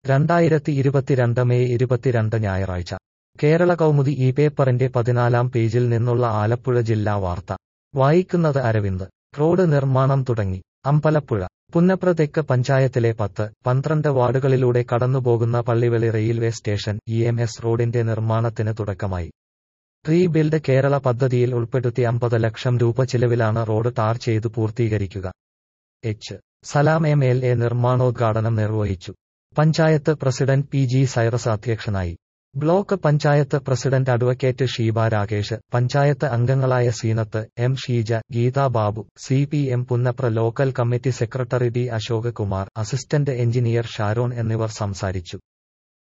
രണ്ടായിരത്തി ഇരുപത്തിരണ്ട് മെയ് ഇരുപത്തിരണ്ട് ഞായറാഴ്ച കേരള കൗമുദി ഈ പേപ്പറിന്റെ പതിനാലാം പേജിൽ നിന്നുള്ള ആലപ്പുഴ ജില്ലാ വാർത്ത വായിക്കുന്നത് അരവിന്ദ് റോഡ് നിർമ്മാണം തുടങ്ങി അമ്പലപ്പുഴ പുന്നപ്ര തെക്ക് പഞ്ചായത്തിലെ പത്ത് പന്ത്രണ്ട് വാർഡുകളിലൂടെ കടന്നുപോകുന്ന Pallively railway station E M S റോഡിന്റെ നിർമ്മാണത്തിന് തുടക്കമായി റീബിൽഡ് കേരള പദ്ധതിയിൽ ഉൾപ്പെടുത്തി അമ്പത് ലക്ഷം രൂപ ചിലവിലാണ് റോഡ് ടാർ ചെയ്തു പൂർത്തീകരിക്കുക H Salam M L A നിർമ്മാണോദ്ഘാടനം നിർവഹിച്ചു panchayat president P G Cyrus അധ്യക്ഷനായി block panchayat president advocate Sheeba Rakesh panchayat അംഗങ്ങളായ Seenath M Sheeja Geetha Babu C P M Punnapra local committee secretary D Ashok Kumar assistant engineer Sharon എന്നിവർ സംസാരിച്ചു